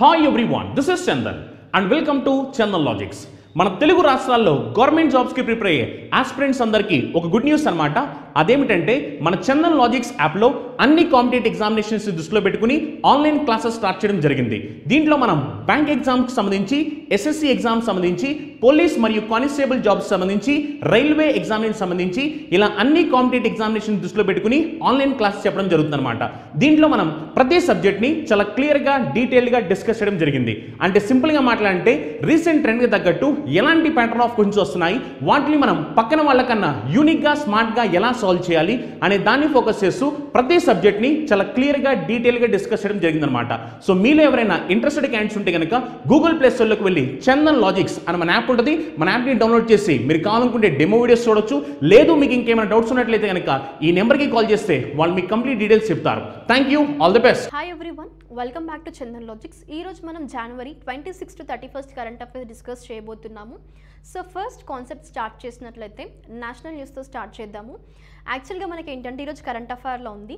hi everyone this is Chandan and welcome to Chandan logics మన తెలుగు రాష్ట్రాల్లో government జాబ్స్కి ప్రిపేర్ అయ్యే ఆస్పిరెంట్స్ అందరికీ ఒక గుడ్ న్యూస్ అనమాట అదేమిటంటే మన చందన్ లాజిక్స్ యాప్లో అన్ని కాంపిటేటివ్ ఎగ్జామినేషన్స్ దృష్టిలో పెట్టుకుని ఆన్లైన్ క్లాసెస్ స్టార్ట్ చేయడం జరిగింది దీంట్లో మనం బ్యాంక్ ఎగ్జామ్కి సంబంధించి ఎస్ఎస్సి ఎగ్జామ్ సంబంధించి పోలీస్ మరియు కానిస్టేబుల్ జాబ్స్ సంబంధించి రైల్వే ఎగ్జామినేషన్ సంబంధించి ఇలా అన్ని కాంపిటేటివ్ ఎగ్జామినేషన్ దృష్టిలో పెట్టుకుని ఆన్లైన్ క్లాసెస్ చెప్పడం జరుగుతుందన్నమాట దీంట్లో మనం ప్రతి సబ్జెక్ట్ని చాలా క్లియర్గా డీటెయిల్గా డిస్కస్ చేయడం జరిగింది అంటే సింపుల్గా మాట్లాడంటే రీసెంట్ ట్రెండ్కి తగ్గట్టు ఎలాంటి ప్యాటర్న్ ఆఫ్ క్వశ్చన్స్ వస్తున్నాయి వాటిని మనం పక్కన వాళ్ళకన్నా యూనిక్గా స్మార్ట్గా ఎలా సాల్వ్ చేయాలి అనే దాన్ని ఫోకస్ చేస్తూ ప్రతి సబ్జెక్ట్ని చాలా క్లియర్గా డీటెయిల్గా డిస్కస్ చేయడం జరిగిందనమాట సో మీలో ఎవరైనా ఇంట్రెస్టెడ్ క్యాండిడేట్స్ ఉంటే కనుక గూగుల్ ప్లే స్టోర్లోకి వెళ్ళి చందన్ లాజిక్స్ అని మన యాప్ ఉంటుంది మన యాప్ని డౌన్లోడ్ చేసి మీరు కావాలనుకుంటే డెమో వీడియోస్ చూడొచ్చు లేదు మీకు ఇంకేమైనా డౌట్స్ ఉన్నట్లయితే కనుక ఈ నెంబర్కి కాల్ చేస్తే వాళ్ళు మీకు కంప్లీట్ డీటెయిల్స్ చెప్తారు thank you all the best hi everyone welcome back to Chandan logics ఈ రోజు మనం జనవరి twenty six to thirty first current affairs discuss చేయబోతున్నాము సో ఫస్ట్ కాన్సెప్ట్ స్టార్ట్ చేసినట్లయితే నేషనల్ న్యూస్తో స్టార్ట్ చేద్దాము యాక్చువల్గా మనకి ఏంటంటే ఈరోజు కరెంట్ అఫైర్లో ఉంది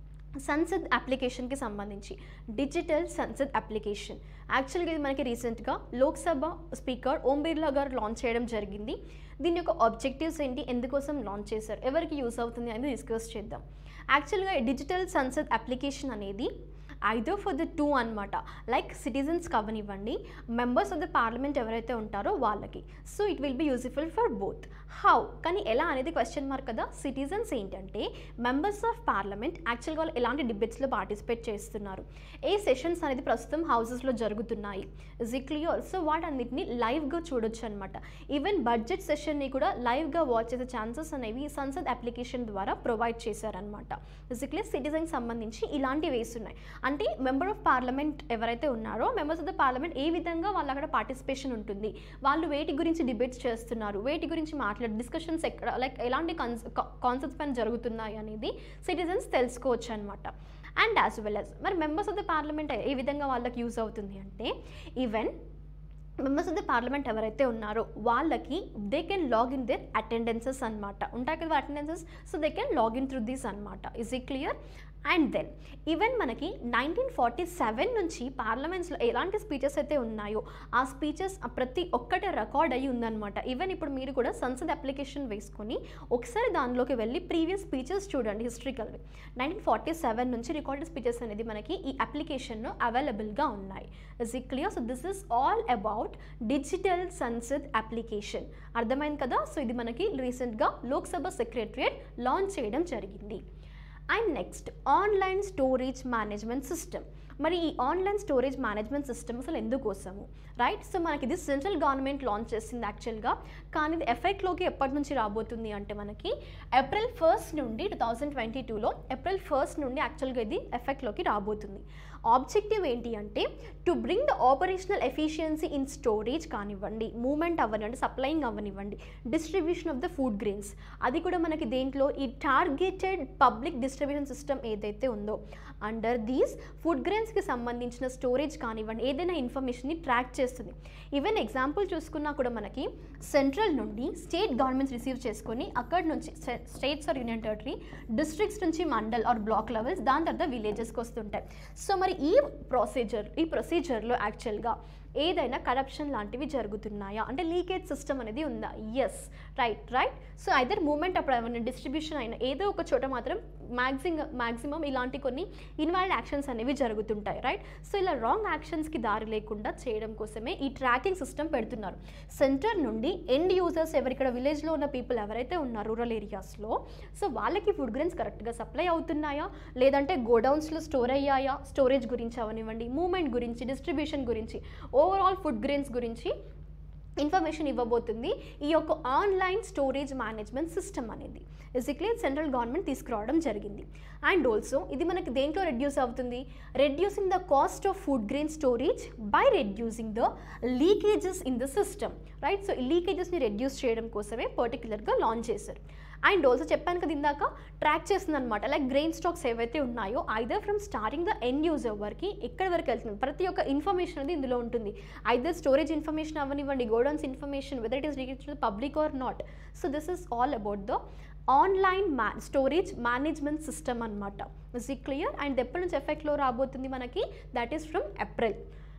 సన్సద్ అప్లికేషన్కి సంబంధించి డిజిటల్ సన్సద్ అప్లికేషన్ యాక్చువల్గా ఇది మనకి రీసెంట్గా లోక్సభ స్పీకర్ ఓం బిర్లా గారు లాంచ్ చేయడం జరిగింది దీని యొక్క ఆబ్జెక్టివ్స్ ఏంటి ఎందుకోసం లాంచ్ చేశారు ఎవరికి యూస్ అవుతుంది అనేది డిస్కస్ చేద్దాం యాక్చువల్గా డిజిటల్ సన్సద్ అప్లికేషన్ అనేది ఐదో ఫర్ ద టూ అనమాట లైక్ సిటిజన్స్ కవనివ్వండి మెంబర్స్ ఆఫ్ ద పార్లమెంట్ ఎవరైతే ఉంటారో వాళ్ళకి so it will be useful for both how కానీ ఎలా అనేది క్వశ్చన్ మార్క్ కదా సిటిజన్స్ ఏంటంటే మెంబర్స్ ఆఫ్ పార్లమెంట్ యాక్చువల్గా వాళ్ళు ఎలాంటి డిబేట్స్లో పార్టిసిపేట్ చేస్తున్నారు ఏ సెషన్స్ అనేది ప్రస్తుతం హౌసెస్లో జరుగుతున్నాయి ఇజ్ ఇట్ క్లియర్ సో వాటన్నిటిని లైవ్గా చూడొచ్చు అనమాట ఈవెన్ బడ్జెట్ సెషన్ని కూడా లైవ్గా వాచ్ చేసే ఛాన్సెస్ అనేవి సంసద్ అప్లికేషన్ ద్వారా ప్రొవైడ్ చేశారనమాట బేసిక్లీ సిటిజన్కి సంబంధించి ఇలాంటివి వేస్తున్నాయి అంటే మెంబర్ ఆఫ్ పార్లమెంట్ ఎవరైతే ఉన్నారో మెంబర్స్ ఆఫ్ ద పార్లమెంట్ ఏ విధంగా వాళ్ళ అక్కడ పార్టిసిపేషన్ ఉంటుంది వాళ్ళు వేటి గురించి డిబేట్స్ చేస్తున్నారు వేటి గురించి మాట్లాడు డిస్కషన్స్ ఎక్కడ లైక్ ఎలాంటి కాన్సెప్ట్స్ పైన జరుగుతున్నాయి అనేది సిటిజన్స్ తెలుసుకోవచ్చు అనమాట అండ్ యాజ్ వెల్ యాజ్ మరి మెంబర్స్ ఆఫ్ ద పార్లమెంట్ ఏ విధంగా వాళ్ళకి యూజ్ అవుతుంది అంటే even members of the parliament ఎవరైతే ఉన్నారో వాళ్ళకి they can log in their attendances అనమాట ఉంటాయి కదా attendances so they can log in through this అనమాట ఇస్ ఈ క్లియర్ అండ్ దెన్ ఈవెన్ మనకి నైన్టీన్ ఫార్టీ సెవెన్ నుంచి పార్లమెంట్స్లో ఎలాంటి స్పీచెస్ అయితే ఉన్నాయో ఆ స్పీచెస్ ప్రతి ఒక్కటి రికార్డ్ అయ్యి ఉందన్నమాట ఈవెన్ ఇప్పుడు మీరు కూడా సంసద్ అప్లికేషన్ వేసుకొని ఒకసారి దానిలోకి వెళ్ళి ప్రీవియస్ స్పీచెస్ చూడండి హిస్టరికల్వి నైన్టీన్ ఫార్టీ సెవెన్ నుంచి రికార్డెడ్ స్పీచెస్ అనేది మనకి ఈ అప్లికేషన్లో అవైలబుల్గా ఉన్నాయి ఇస్ ఈ clear so this is all about digital Sansad application అర్థమైంది కదా సో ఇది మనకి రీసెంట్గా లోక్సభ సెక్రటరియట్ లాంచ్ చేయడం జరిగింది and next online storage management system మరి ఈ ఆన్లైన్ స్టోరేజ్ మేనేజ్మెంట్ సిస్టమ్ అసలు ఎందుకోసము రైట్ సో మనకి ఇది సెంట్రల్ గవర్నమెంట్ లాంచ్ చేసింది యాక్చువల్గా కానీ ఇది ఎఫెక్ట్లోకి ఎప్పటి నుంచి రాబోతుంది అంటే మనకి ఏప్రిల్ ఫస్ట్ నుండి టూ థౌజండ్ ట్వంటీ టూలో ఏప్రిల్ ఫస్ట్ నుండి యాక్చువల్గా ఇది ఎఫెక్ట్లోకి రాబోతుంది ఆబ్జెక్టివ్ ఏంటి అంటే to bring the operational efficiency in storage కానివ్వండి మూమెంట్ అవ్వనివ్వండి సప్లయింగ్ అవ్వనివ్వండి distribution of the food grains అది కూడా మనకి దేంట్లో ఈ టార్గెటెడ్ పబ్లిక్ డిస్ట్రిబ్యూషన్ సిస్టమ్ ఏదైతే ఉందో అండర్ దీస్ ఫుడ్ గ్రెయిన్స్కి సంబంధించిన స్టోరేజ్ కానివ్వండి ఏదైనా ఇన్ఫర్మేషన్ని ట్రాక్ చేస్తుంది ఈవెన్ ఎగ్జాంపుల్ చూసుకున్నా కూడా మనకి సెంట్రల్ నుండి స్టేట్ గవర్నమెంట్స్ రిసీవ్ చేసుకొని అక్కడ నుంచి states or union territory districts నుంచి మండల్ ఆర్ బ్లాక్ లెవెల్స్ దాని తర్వాత విలేజెస్కి వస్తుంటాయి సో మరి ఈ ప్రొసీజర్ ఈ ప్రొసీజర్లో యాక్చువల్గా ఏదైనా కరప్షన్ లాంటివి జరుగుతున్నాయా అంటే లీకేజ్ సిస్టమ్ అనేది ఉందా yes right right so either movement అప్పుడు ఏమైనా డిస్ట్రిబ్యూషన్ అయినా ఏదో ఒక చోట మాత్రం మ్యాక్సిమం మ్యాక్సిమం ఇలాంటి కొన్ని ఇన్వాలిడ్ యాక్షన్స్ అనేవి జరుగుతుంటాయి రైట్ సో ఇలా రాంగ్ యాక్షన్స్కి దారి లేకుండా చేయడం కోసమే ఈ ట్రాకింగ్ సిస్టమ్ పెడుతున్నారు సెంటర్ నుండి ఎండ్ యూజర్స్ ఎవరిక్కడ విలేజ్లో ఉన్న పీపుల్ ఎవరైతే ఉన్నారో రూరల్ ఏరియాస్లో సో వాళ్ళకి ఫుడ్ గ్రెయిన్స్ కరెక్ట్గా సప్లై అవుతున్నాయా లేదంటే గోడౌన్స్లో స్టోర్ అయ్యాయా స్టోరేజ్ గురించి అవనివ్వండి మూమెంట్ గురించి డిస్ట్రిబ్యూషన్ గురించి ఓవరాల్ ఫుడ్ గ్రెయిన్స్ గురించి ఇన్ఫర్మేషన్ ఇవ్వబోతుంది ఈ యొక్క ఆన్లైన్ స్టోరేజ్ మేనేజ్మెంట్ సిస్టమ్ అనేది బేసిక్లీ సెంట్రల్ గవర్నమెంట్ తీసుకురావడం జరిగింది అండ్ ఆల్సో ఇది మనకి దేంట్లో రెడ్యూస్ అవుతుంది reducing the cost of food grain storage by reducing the leakages in the system right so ఈ లీకేజెస్ని రెడ్యూస్ చేయడం కోసమే పర్టికులర్గా లాంచ్ చేశారు అండ్ ఆల్సో చెప్పాను కదా ఇందాక ట్రాక్ చేస్తుంది అనమాట లైక్ గ్రెయిన్ స్టాక్స్ ఏవైతే ఉన్నాయో either from starting the end user వరకు ఎక్కడి వరకు వెళ్తుంది ప్రతి ఒక్క ఇన్ఫర్మేషన్ అనేది ఇందులో ఉంటుంది ఐదర్ స్టోరేజ్ ఇన్ఫర్మేషన్ అవ్వనివ్వండి godowns information whether it is related to public or not so this is all about the online మ్యా స్టోరేజ్ మేనేజ్మెంట్ సిస్టమ్ అనమాట ఇస్ ఈ క్లియర్ అండ్ ఎప్పటి నుంచి ఎఫెక్ట్లో రాబోతుంది మనకి that is from April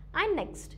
and next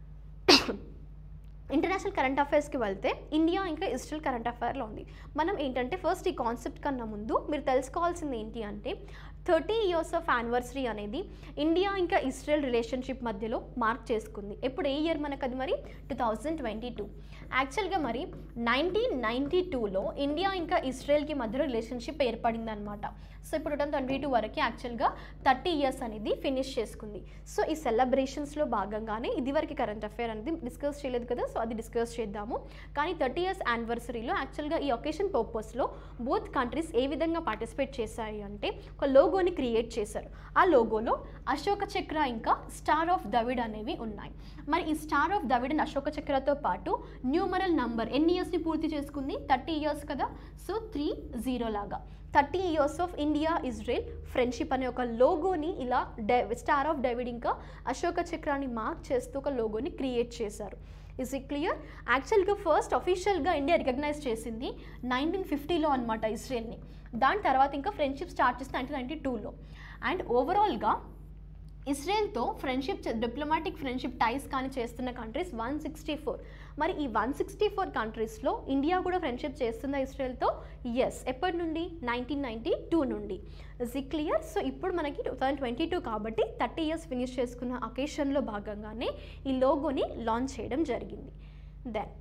international current అఫైర్స్కి వెళ్తే ఇండియా ఇంకా ఇస్రాయల్ కరెంట్ అఫైర్లో ఉంది మనం ఏంటంటే ఫస్ట్ ఈ కాన్సెప్ట్ కన్నా ముందు మీరు తెలుసుకోవాల్సింది ఏంటి అంటే థర్టీ ఇయర్స్ ఆఫ్ యానివర్సరీ అనేది ఇండియా ఇంకా ఇస్రాయల్ రిలేషన్షిప్ మధ్యలో మార్క్ చేసుకుంది ఎప్పుడు ఏ ఇయర్ మనకు అది మరి టూ థౌజండ్ ట్వంటీ టూ యాక్చువల్గా మరి నైన్టీన్ నైంటీ టూలో ఇండియా ఇంకా ఇస్రాయల్కి మధ్యలో రిలేషన్షిప్ ఏర్పడింది అనమాట సో ఇప్పుడు టూ ట్వంటీ టూ వరకు యాక్చువల్గా థర్టీ ఇయర్స్ అనేది ఫినిష్ చేసుకుంది సో ఈ సెలబ్రేషన్స్లో భాగంగానే ఇది వరకు కరెంట్ అఫైర్ అనేది డిస్కస్ చేయలేదు కదా సో అది డిస్కస్ చేద్దాము కానీ థర్టీ ఇయర్స్ యానివర్సరీలో యాక్చువల్గా ఈ ఒకేషన్ పర్పస్లో బోత్ కంట్రీస్ ఏ విధంగా పార్టిసిపేట్ చేశాయి అంటే ఒక లోగోని క్రియేట్ చేశారు ఆ లోగోలో అశోక చక్ర ఇంకా స్టార్ ఆఫ్ దవిడ్ అనేవి ఉన్నాయి మరి ఈ star of David and Ashoka చక్రతో పాటు న్యూమరల్ నంబర్ ఎన్ని ఇయర్స్ని పూర్తి చేసుకుంది థర్టీ ఇయర్స్ కదా సో త్రీ జీరో లాగా thirty years of India Israel friendship అనే ఒక లోగోని ఇలా డె స్టార్ ఆఫ్ డేవిడ్ ఇంకా అశోక చక్రాన్ని మార్క్ చేస్తూ ఒక లోగోని క్రియేట్ చేశారు ఇస్ ఇట్ క్లియర్ యాక్చువల్గా ఫస్ట్ అఫీషియల్గా ఇండియా రికగ్నైజ్ చేసింది నైన్టీన్ ఫిఫ్టీలో అనమాట ఇజ్రాయెల్ని దాని తర్వాత ఇంకా ఫ్రెండ్షిప్ స్టార్ట్ చేసి నైన్టీన్ నైన్టీ టూలో అండ్ ఓవరాల్గా ఇస్రాయెల్తో ఫ్రెండ్షిప్ డిప్లొమాటిక్ ఫ్రెండ్షిప్ టైస్ కానీ చేస్తున్న కంట్రీస్ వన్ సిక్స్టీ ఫోర్ మరి ఈ వన్ సిక్స్టీ ఫోర్ కంట్రీస్లో ఇండియా కూడా ఫ్రెండ్షిప్ చేస్తుందా ఇస్రాయెల్తో ఎస్ ఎప్పటి నుండి నైన్టీన్ నైంటీ టూ నుండి ఇస్ ఇట్ క్లియర్ సో ఇప్పుడు మనకి టూ థౌజండ్ ట్వంటీ టూ కాబట్టి థర్టీ ఇయర్స్ ఫినిష్ చేసుకున్న అకేషన్లో భాగంగానే ఈ లోగోని లాంచ్ చేయడం జరిగింది దెన్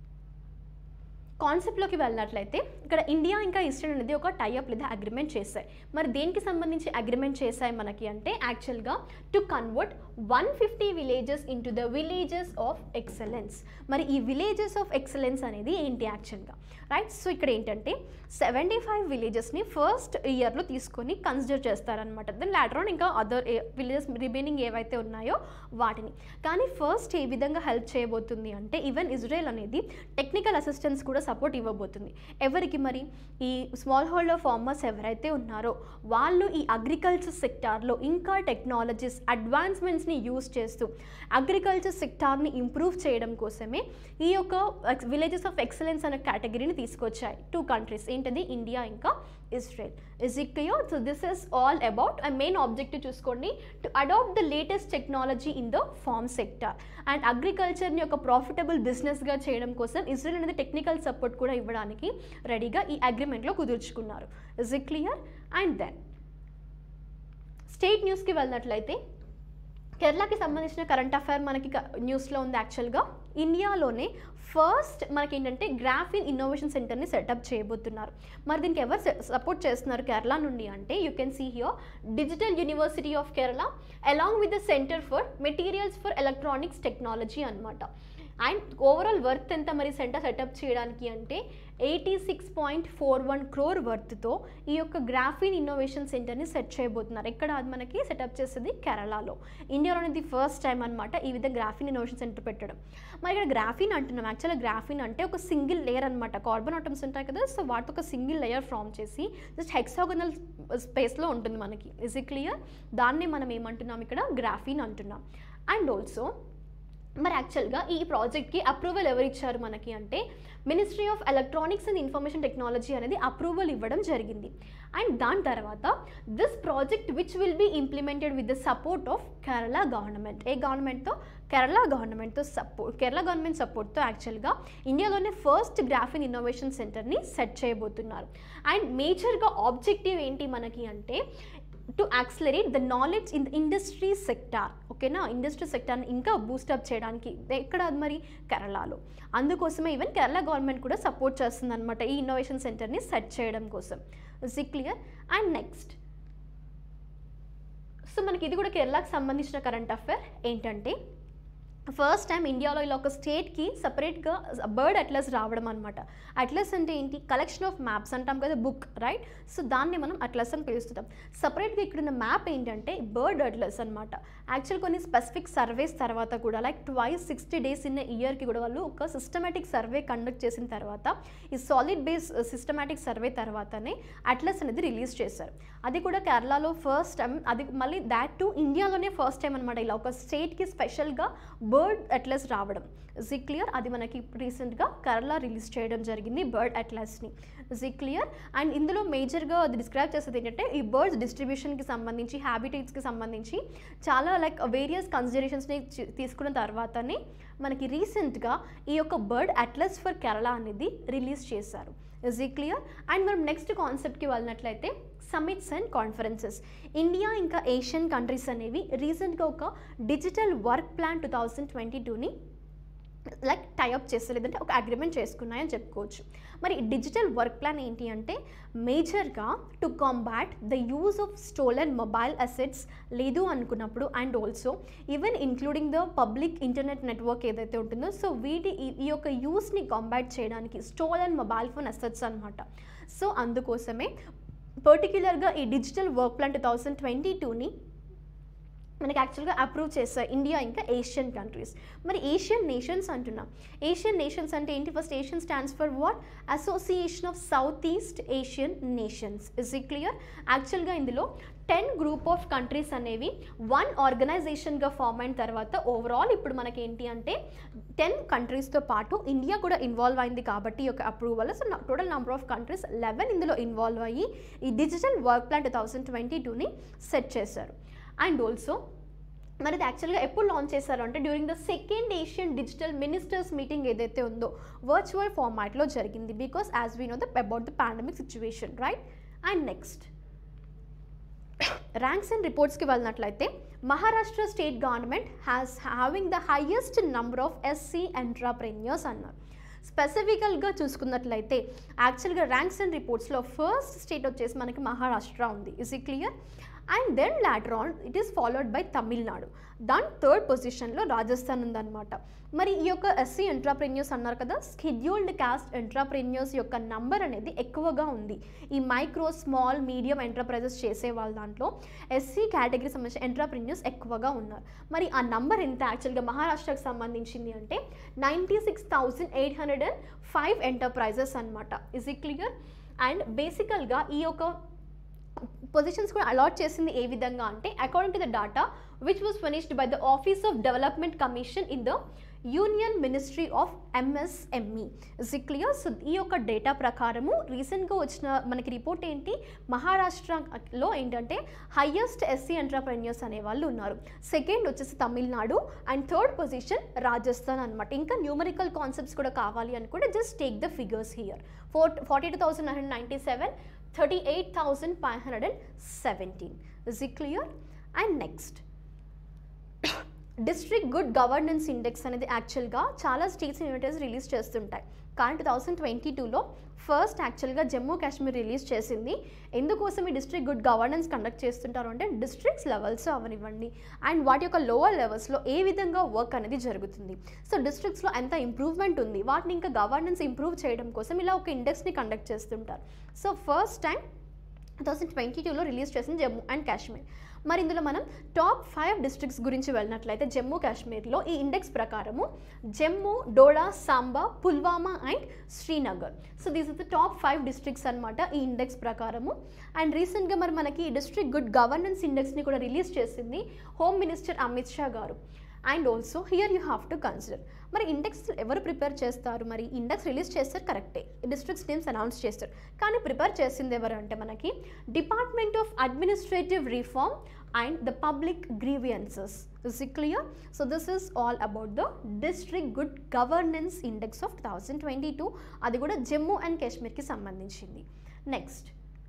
కాన్సెప్ట్లోకి వెళ్ళినట్లయితే ఇక్కడ ఇండియా ఇంకా ఇస్రాయల్ అనేది ఒక టైఅప్ లేదా అగ్రిమెంట్ చేశాయి మరి దేనికి సంబంధించి అగ్రిమెంట్ చేశాయి మనకి అంటే యాక్చువల్గా to convert one fifty villages into the villages of excellence మరి ఈ విలేజెస్ ఆఫ్ ఎక్సలెన్స్ అనేది ఏంటి యాక్చువల్గా రైట్ సో ఇక్కడ ఏంటంటే సెవెంటీ ఫైవ్ విలేజెస్ని ఫస్ట్ ఇయర్లో తీసుకొని కన్సిడర్ చేస్తారనమాట దెన్ లాటర్ ఆన్ ఇంకా అదర్ విలేజెస్ రిమైనింగ్ ఏవైతే ఉన్నాయో వాటిని కానీ ఫస్ట్ ఏ విధంగా హెల్ప్ చేయబోతుంది అంటే ఈవెన్ ఇజ్రాయెల్ అనేది టెక్నికల్ అసిస్టెన్స్ కూడా సపోర్ట్ ఇవ్వబోతుంది ఎవరికి మరి ఈ స్మాల్ హోల్డర్ ఫార్మర్స్ ఎవరైతే ఉన్నారో వాళ్ళు ఈ అగ్రికల్చర్ సెక్టార్లో ఇంకా టెక్నాలజీస్ అడ్వాన్స్మెంట్స్ని యూస్ చేస్తూ అగ్రికల్చర్ సెక్టార్ని ఇంప్రూవ్ చేయడం కోసమే ఈ యొక్క విలేజెస్ ఆఫ్ ఎక్సలెన్స్ అనే కేటగిరీని తీసుకొచ్చాయి టూ కంట్రీస్ ఏంటది ఇండియా ఇంకా Israel is it clear so this is all about and main objective చూసుకోండి to adapt the latest technology in the farm sector and అగ్రికల్చర్ని ఒక ప్రాఫిటబుల్ బిజినెస్గా చేయడం కోసం ఇజ్రాయెల్ అనేది టెక్నికల్ సపోర్ట్ కూడా ఇవ్వడానికి రెడీగా ఈ అగ్రిమెంట్లో కుదుర్చుకున్నారు is it clear and then state న్యూస్కి వెళ్ళినట్లయితే కేరళకి సంబంధించిన కరెంట్ అఫైర్ మనకి క- న్యూస్లో ఉంది యాక్చువల్గా ఇండియాలోనే ఫస్ట్ మనకి ఏంటంటే గ్రాఫిన్ ఇన్నోవేషన్ సెంటర్ని సెటప్ చేయబోతున్నారు మరి దీనికి ఎవరు సపోర్ట్ చేస్తున్నారు కేరళ నుండి అంటే you can see here digital university of Kerala along with the centre for materials for electronics technology అనమాట అండ్ ఓవరాల్ వర్త్ ఎంత మరి సెంటర్ సెటప్ చేయడానికి అంటే eighty six point four one crore వర్త్తో ఈ యొక్క గ్రాఫిన్ ఇన్నోవేషన్ సెంటర్ని సెట్ చేయబోతున్నారు ఎక్కడ అది మనకి సెటప్ చేసేది కేరళలో ఇండియాలోనే ది ఫస్ట్ టైం అనమాట ఈ విధంగా గ్రాఫిన్ ఇన్నోవేషన్ సెంటర్ పెట్టడం మరి ఇక్కడ గ్రాఫిన్ అంటున్నాం యాక్చువల్గా గ్రాఫిన్ అంటే ఒక సింగిల్ లేయర్ అనమాట కార్బన్ ఆటమ్స్ ఉంటాయి కదా సో వాటితో ఒక సింగిల్ లేయర్ ఫామ్ చేసి జస్ట్ హెక్సాగనల్ స్పేస్లో ఉంటుంది మనకి ఇస్ ఇట్ క్లియర్ దాన్ని మనం ఏమంటున్నాం ఇక్కడ గ్రాఫిన్ అంటున్నాం అండ్ ఆల్సో మరి యాక్చువల్గా ఈ ప్రాజెక్ట్కి అప్రూవల్ ఎవరు ఇచ్చారు మనకి అంటే ministry of electronics and information technology అనేది అప్రూవల్ ఇవ్వడం జరిగింది అండ్ దాని తర్వాత this project which will be implemented with the support of Kerala government ఏ గవర్నమెంట్తో కేరళ గవర్నమెంట్తో సపోర్ట్ కేరళ గవర్నమెంట్ సపోర్ట్తో యాక్చువల్గా ఇండియాలోనే ఫస్ట్ గ్రాఫిన్ ఇన్నోవేషన్ సెంటర్ని సెట్ చేయబోతున్నారు అండ్ మేజర్గా ఆబ్జెక్టివ్ ఏంటి మనకి అంటే to accelerate the knowledge in the industry sector ఓకేనా ఇండస్ట్రీ సెక్టార్ని ఇంకా బూస్టప్ చేయడానికి ఎక్కడ అది మరి కేరళలో అందుకోసమే ఈవెన్ కేరళ గవర్నమెంట్ కూడా సపోర్ట్ చేస్తుంది అనమాట ఈ ఇన్నోవేషన్ సెంటర్ని సెట్ చేయడం కోసం is it clear and next so మనకి ఇది కూడా కేరళకు సంబంధించిన కరెంట్ అఫేర్ ఏంటంటే ఫస్ట్ టైం ఇండియాలో ఇలా ఒక స్టేట్కి సపరేట్గా బర్డ్ అట్లస్ రావడం అనమాట అట్లస్ అంటే ఏంటి కలెక్షన్ ఆఫ్ మ్యాప్స్ అంటాం కదా బుక్ రైట్ సో దాన్ని మనం అట్లస్ అని పిలుస్తుంటాం సపరేట్గా ఇక్కడ ఉన్న మ్యాప్ ఏంటంటే బర్డ్ అట్లస్ అనమాట యాక్చువల్ కొన్ని స్పెసిఫిక్ సర్వేస్ తర్వాత కూడా like twice sixty days in ఇయర్కి కూడా వాళ్ళు ఒక సిస్టమేటిక్ సర్వే కండక్ట్ చేసిన తర్వాత ఈ సాలిడ్ బేస్ సిస్టమేటిక్ సర్వే తర్వాతనే అట్లస్ అనేది రిలీజ్ చేశారు అది కూడా కేరళలో ఫస్ట్ టైం అది మళ్ళీ దాట్ టు ఇండియాలోనే ఫస్ట్ టైం అనమాట ఇలా ఒక స్టేట్కి స్పెషల్గా బర్డ్ అట్లస్ రావడం జీ క్లియర్ అది మనకి రీసెంట్గా కేరళ రిలీజ్ చేయడం జరిగింది బర్డ్ అట్లస్ని జీ క్లియర్ అండ్ ఇందులో మేజర్గా అది డిస్క్రైబ్ చేసేది ఏంటంటే ఈ బర్డ్స్ డిస్ట్రిబ్యూషన్కి సంబంధించి హ్యాబిటేట్స్కి సంబంధించి చాలా లైక్ వేరియస్ కన్సిడరేషన్స్ని తీసుకున్న తర్వాతనే మనకి రీసెంట్గా ఈ యొక్క బర్డ్ అట్లస్ ఫర్ కేరళ అనేది రిలీజ్ చేశారు ఇజ్ ఈ క్లియర్ అండ్ మనం నెక్స్ట్ కాన్సెప్ట్కి వెళ్ళినట్లయితే సమిట్స్ అండ్ కాన్ఫరెన్సెస్ ఇండియా ఇంకా ఏషియన్ కంట్రీస్ అనేవి రీసెంట్గా ఒక digital work plan two thousand twenty టూని లైక్ టైఅప్ చేస్తారు లేదంటే ఒక అగ్రిమెంట్ చేసుకున్నాయని చెప్పుకోవచ్చు మరి డిజిటల్ వర్క్ ప్లాన్ ఏంటి అంటే మేజర్గా to combat the use of stolen mobile assets లేదు అనుకున్నప్పుడు and also even including the public internet network ఏదైతే ఉంటుందో సో వీటి ఈ- ఈ యొక్క యూస్ని కాంబాట్ చేయడానికి స్టోలన్ మొబైల్ ఫోన్ అసెట్స్ అనమాట సో అందుకోసమే పర్టిక్యులర్గా ఈ digital work plan two thousand twenty టూని మనకి యాక్చువల్గా అప్రూవ్ చేస్తాయి ఇండియా ఇంకా ఏషియన్ కంట్రీస్ మరి ఏషియన్ నేషన్స్ అంటున్నాం ఏషియన్ నేషన్స్ అంటే ఏంటి first ASEAN stands for what association of south east Asian nations is ఈ క్లియర్ యాక్చువల్గా ఇందులో టెన్ గ్రూప్ ఆఫ్ కంట్రీస్ అనేవి వన్ ఆర్గనైజేషన్గా ఫామ్ అయిన తర్వాత ఓవరాల్ ఇప్పుడు మనకి ఏంటి అంటే టెన్ కంట్రీస్తో పాటు ఇండియా కూడా ఇన్వాల్వ్ అయింది కాబట్టి ఈ యొక్క approval so total number of countries eleven ఇందులో ఇన్వాల్వ్ అయ్యి ఈ digital work plan two thousand twenty టూని సెట్ చేశారు అండ్ ఆల్సో మరి ఇది యాక్చువల్గా ఎప్పుడు లాంచ్ చేశారు అంటే during the second ASEAN digital ministers meeting ఏదైతే ఉందో వర్చువల్ ఫార్మాట్లో జరిగింది because as we know the about the pandemic situation right and next ranks and రిపోర్ట్స్కి వెళ్ళినట్లయితే Maharashtra state government has having the highest number of SC ఎంట్రాప్రెన్యూర్స్ అన్నారు స్పెసిఫికల్గా చూసుకున్నట్లయితే యాక్చువల్గా ranks and రిపోర్ట్స్లో first state వచ్చేసి మనకి మహారాష్ట్ర ఉంది ఇస్ ఈ clear and then later on it is followed by Tamil Nadu దాని థర్డ్ పొజిషన్లో రాజస్థాన్ ఉందన్నమాట మరి ఈ యొక్క ఎస్సీ ఎంట్రాప్రెన్యూర్స్ అన్నారు కదా స్కెడ్యూల్డ్ కాస్ట్ ఎంట్రాప్రెన్యూర్స్ యొక్క నంబర్ అనేది ఎక్కువగా ఉంది ఈ మైక్రో స్మాల్ మీడియం ఎంటర్ప్రైజెస్ చేసే వాళ్ళ దాంట్లో ఎస్సీ కేటగిరీ సంబంధించిన ఎంట్రాప్రెన్యూర్స్ ఎక్కువగా ఉన్నారు మరి ఆ నంబర్ ఎంత యాక్చువల్గా మహారాష్ట్రకు సంబంధించింది అంటే ninety six thousand eight hundred and five enterprises అనమాట ఇస్ ఈ క్లియర్ అండ్ బేసికల్గా ఈ యొక్క పొజిషన్స్ కూడా అలాట్ చేసింది ఏ విధంగా అంటే according to the data which was finished by the office of development commission in the union ministry of MSME is clear so ఈ యొక్క డేటా ప్రకారము రీసెంట్గా వచ్చిన మనకి రిపోర్ట్ ఏంటి మహారాష్ట్రలో ఏంటంటే హయ్యెస్ట్ ఎస్సీ ఎంటర్ప్రెన్యూర్స్ అనే వాళ్ళు ఉన్నారు సెకండ్ వచ్చేసి Tamil Nadu and third position Rajasthan అనమాట ఇంకా న్యూమరికల్ కాన్సెప్ట్స్ కూడా కావాలి అనుకుంటే just take the figures here four forty two thousand nine hundred ninety seven thirty eight thousand five hundred and seventeen is it clear and next district good governance index అనేది యాక్చువల్గా చాలా states universities release చేస్తుంటాయి కానీ two thousand twenty టూలో first యాక్చువల్గా Jammu Kashmir release చేసింది ఎందుకోసం ఈ డిస్ట్రిక్ట్ గుడ్ గవర్నెన్స్ కండక్ట్ చేస్తుంటారు అంటే డిస్ట్రిక్ట్స్ లెవెల్స్ అవనివ్వండి అండ్ వాటి యొక్క లోవర్ లెవెల్స్లో ఏ విధంగా వర్క్ అనేది జరుగుతుంది సో డిస్ట్రిక్ట్స్లో ఎంత ఇంప్రూవ్మెంట్ ఉంది వాటిని ఇంకా గవర్నెన్స్ ఇంప్రూవ్ చేయడం కోసం ఇలా ఒక ఇండెక్స్ని కండక్ట్ చేస్తుంటారు so first time two thousand twenty టూలో రిలీజ్ చేసింది జమ్మూ అండ్ కాశ్మీర్ మరి ఇందులో మనం టాప్ ఫైవ్ డిస్ట్రిక్ట్స్ గురించి వెళ్ళినట్లయితే జమ్మూ కాశ్మీర్లో ఈ ఇండెక్స్ ప్రకారము Jammu Doda Samba Pulwama and Srinagar so these is the top five districts అనమాట ఈ ఇండెక్స్ ప్రకారము అండ్ రీసెంట్గా మరి మనకి ఈ డిస్ట్రిక్ట్ గుడ్ గవర్నెన్స్ ఇండెక్స్ని కూడా రిలీజ్ చేసింది హోమ్ మినిస్టర్ అమిత్ షా గారు and also here you have to consider మరి ఇండెక్స్ ఎవరు ప్రిపేర్ చేస్తారు మరి ఇండెక్స్ రిలీజ్ చేస్తారు కరెక్టే డిస్ట్రిక్ట్స్ నేమ్స్ అనౌన్స్ చేస్తారు కానీ ప్రిపేర్ చేసింది ఎవరు అంటే మనకి department of administrative reform and the public grievances is it clear so this is all about the district good governance index of two thousand twenty two అది కూడా జమ్మూ అండ్ కాశ్మీర్కి సంబంధించింది next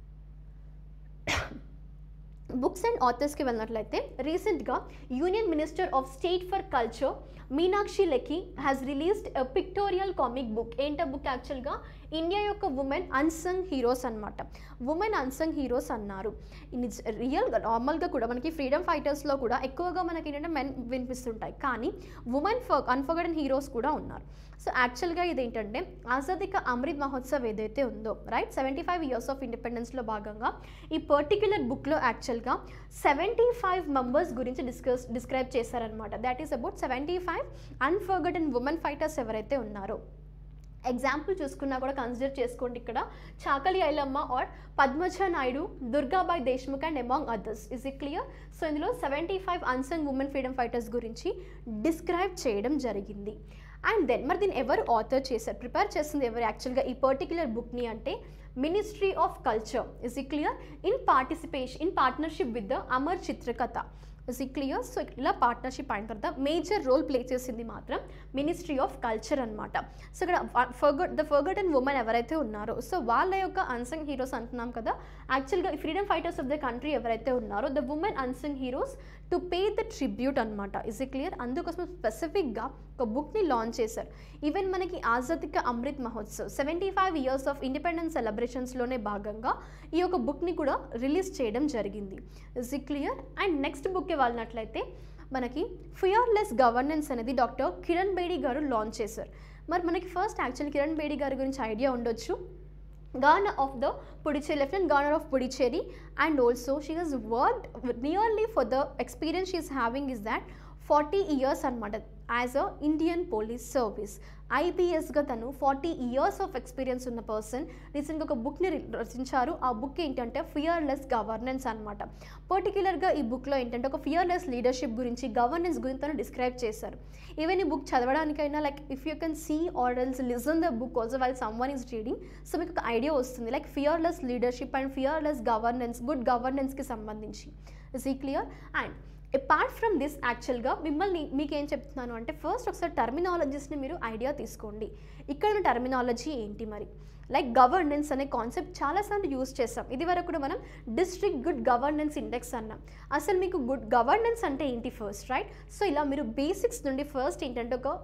books and ఆథర్స్కి వెళ్ళినట్లయితే రీసెంట్గా union minister of state for culture Meenakshi Lekhi has released pictorial comic book ఏంట book యాక్చువల్గా India యొక్క women unsung heroes అనమాట ఉమెన్ అన్సంగ్ హీరోస్ అన్నారు ఇట్స్ రియల్గా నార్మల్గా కూడా మనకి ఫ్రీడమ్ ఫైటర్స్లో కూడా ఎక్కువగా మనకి ఏంటంటే మెన్ వినిపిస్తుంటాయి కానీ ఉమెన్ అన్ఫర్గడన్ హీరోస్ కూడా ఉన్నారు సో యాక్చువల్గా ఇదేంటంటే ఆజాదీ కా అమృత్ మహోత్సవ్ ఏదైతే ఉందో right seventy five years of ఇండిపెండెన్స్లో భాగంగా ఈ పర్టిక్యులర్ బుక్లో యాక్చువల్గా సెవెంటీ ఫైవ్ మెంబర్స్ గురించి డిస్కస్ డిస్క్రైబ్ చేశారనమాట that is about seventy five unforgotten women fighters ఎవరైతే ఉన్నారో ఎగ్జాంపుల్ చూసుకున్నా కూడా కన్సిడర్ చేసుకోండి ఇక్కడ Chakali Ailamma or Padmaja Naidu Durgabai Deshmukh and among others is it clear so ఇందులో seventy five unsung women freedom fighters గురించి డిస్క్రైబ్ చేయడం జరిగింది అండ్ దెన్ మరి దీన్ని ఎవరు ఆథర్ చేశారు ప్రిపేర్ చేసింది ఎవరు యాక్చువల్గా ఈ పర్టిక్యులర్ బుక్ని అంటే ministry of culture is it clear in participation in partnership with the Amar చిత్రకథ is it clear so ఇలా పార్ట్నర్షిప్ అయిన తర్వాత మేజర్ రోల్ ప్లే చేసింది మాత్రం మినిస్ట్రీ ఆఫ్ కల్చర్ అనమాట సో ఇక్కడ forget the forget and women ఎవరైతే ఉన్నారో సో వాళ్ళ యొక్క అన్సంగ్ హీరోస్ అంటున్నాం కదా యాక్చువల్గా freedom fighters of the country ఎవరైతే ఉన్నారో the women unsung heroes to pay the tribute అనమాట ఇస్ ఇట్ క్లియర్ అందుకోసం స్పెసిఫిక్గా ఒక బుక్ని లాంచ్ చేశారు ఈవెన్ మనకి Azadi ka Amrit Mahotsav seventy five years of independence సెలబ్రేషన్స్లోనే భాగంగా ఈ యొక్క బుక్ని కూడా రిలీజ్ చేయడం జరిగింది is it clear and next బుక్కి వాళ్ళనట్లయితే మనకి ఫియర్లెస్ గవర్నెన్స్ అనేది డాక్టర్ కిరణ్ బేడి గారు లాంచ్ చేశారు మరి మనకి ఫస్ట్ యాక్చువల్ కిరణ్ బేడి గారి గురించి ఐడియా ఉండొచ్చు Ghana of the Puducherry, Lieutenant Governor of Puducherry, and also she has worked nearly for the experience she is having is that 40 years అనమాట as a Indian police service ఐపీఎస్గా తను forty years of experience ఉన్న person రీసెంట్గా ఒక బుక్ని రచించారు ఆ book ఏంటంటే ఫియర్లెస్ గవర్నెన్స్ అనమాట పర్టికులర్గా ఈ బుక్లో ఏంటంటే ఒక ఫియర్లెస్ లీడర్షిప్ గురించి గవర్నెన్స్ గురించి తను డిస్క్రైబ్ చేశారు ఈవెన్ ఈ బుక్ చదవడానికైనా like if you can see or else listen the book also while someone is reading so మీకు ఒక ఐడియా వస్తుంది like fearless leadership and fearless governance good గవర్నెన్స్కి సంబంధించి ఇస్ ఈ clear and apart from this యాక్చువల్గా మిమ్మల్ని మీకు ఏం చెప్తున్నాను అంటే ఫస్ట్ ఒకసారి టర్మినాలజీస్ని మీరు ఐడియా తీసుకోండి ఇక్కడ ఉన్న టర్మినాలజీ ఏంటి మరి లైక్ గవర్నెన్స్ అనే కాన్సెప్ట్ చాలాసార్లు యూస్ చేస్తాం ఇది వరకు కూడా మనం డిస్ట్రిక్ట్ గుడ్ గవర్నెన్స్ ఇండెక్స్ అన్నాం అసలు మీకు గుడ్ గవర్నెన్స్ అంటే ఏంటి ఫస్ట్ రైట్ సో ఇలా మీరు బేసిక్స్ నుండి ఫస్ట్ ఏంటంటే ఒక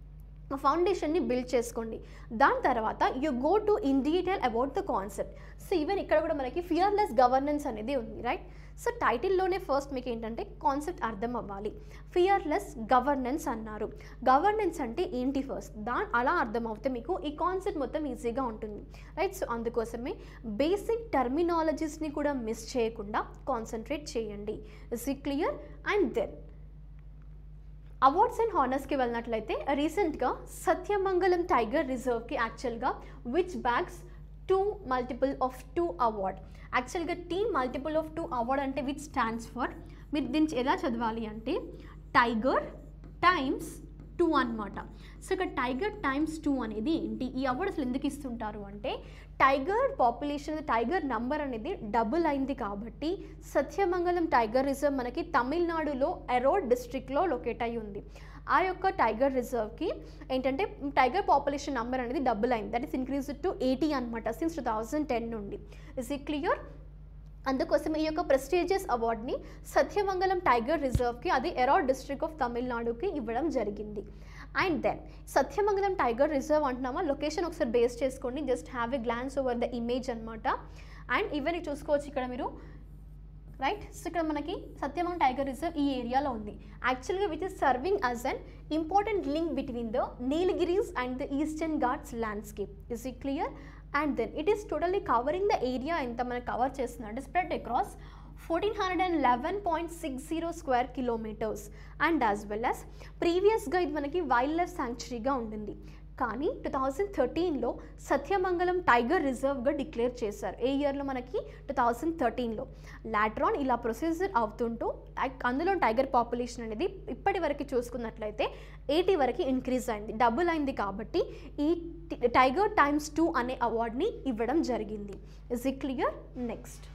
ఫౌండేషన్ని బిల్డ్ చేసుకోండి దాని తర్వాత you go to in detail about the concept so even ఇక్కడ కూడా మనకి ఫియర్లెస్ గవర్నెన్స్ అనేది ఉంది రైట్ సో టైటిల్లోనే ఫస్ట్ మీకు ఏంటంటే కాన్సెప్ట్ అర్థం అవ్వాలి ఫియర్లెస్ గవర్నెన్స్ అన్నారు గవర్నెన్స్ అంటే ఏంటి ఫస్ట్ దాని అలా అర్థం అవుతే మీకు ఈ కాన్సెప్ట్ మొత్తం ఈజీగా ఉంటుంది రైట్ సో అందుకోసమే బేసిక్ టర్మినాలజీస్ని కూడా మిస్ చేయకుండా కాన్సన్ట్రేట్ చేయండి is it clear and then awards and హానర్స్కి వెళ్ళినట్లయితే రీసెంట్గా సత్యమంగళం టైగర్ రిజర్వ్కి యాక్చువల్గా which bags two multiple of two award యాక్చువల్గా T multiple of two award అంటే విచ్ స్టాండ్స్ ఫర్ మీరు దీన్ని ఎలా చదవాలి అంటే టైగర్ టైమ్స్ టూ అనమాట సో ఇక్కడ టైగర్ టైమ్స్ టూ అనేది ఏంటి ఈ అవార్డు అసలు ఎందుకు ఇస్తుంటారు అంటే టైగర్ పాపులేషన్ టైగర్ నంబర్ అనేది డబుల్ అయింది కాబట్టి సత్యమంగళం టైగర్ రిజర్వ్ మనకి తమిళనాడులో ఎరోడ్ డిస్ట్రిక్ట్లో లొకేట్ అయి ఉంది ఆ యొక్క టైగర్ రిజర్వ్కి ఏంటంటే టైగర్ పాపులేషన్ నెంబర్ అనేది డబుల్ అయింది that is increase to eighty అనమాట సిన్స్ టూ థౌజండ్ టెన్ నుండి ఇస్ ఈ క్లియర్ అందుకోసం ఈ యొక్క ప్రెస్టీజియస్ అవార్డ్ని సత్యమంగళం టైగర్ రిజర్వ్కి అది ఎరాడ్ డిస్ట్రిక్ట్ ఆఫ్ తమిళనాడుకి ఇవ్వడం జరిగింది and then Sathyamangalam tiger reserve అంటున్నామా లొకేషన్ ఒకసారి బేస్ చేసుకోండి just have a glance over the image అనమాట అండ్ ఈవెన్ చూసుకోవచ్చు ఇక్కడ మీరు రైట్ సో ఇక్కడ మనకి సత్యమంగళం టైగర్ రిజర్వ్ ఈ ఏరియాలో ఉంది యాక్చువల్గా which is serving as an important link between the Nilgiris and the Eastern Ghats landscape is it clear and then it is totally covering the area ఎంత మనకి కవర్ చేస్తుంది అంటే spread across fourteen hundred and eleven point six zero square kilometres and as well as ప్రీవియస్గా ఇది మనకి wildlife శాంక్చురీగా ఉండింది కానీ టూ థౌజండ్ థర్టీన్లో సత్యమంగళం టైగర్ రిజర్వ్గా డిక్లేర్ చేశారు ఏ ఇయర్లో మనకి టూ థౌజండ్ థర్టీన్లో లాట్రాన్ ఇలా ప్రొసీజర్ అవుతుంటూ టై- అందులో టైగర్ పాపులేషన్ అనేది ఇప్పటి వరకు చూసుకున్నట్లయితే ఎయిటీ వరకు ఇంక్రీజ్ అయింది డబుల్ అయింది కాబట్టి ఈ టి- టైగర్ టైమ్స్ టూ అనే అవార్డ్ని ఇవ్వడం జరిగింది is it clear next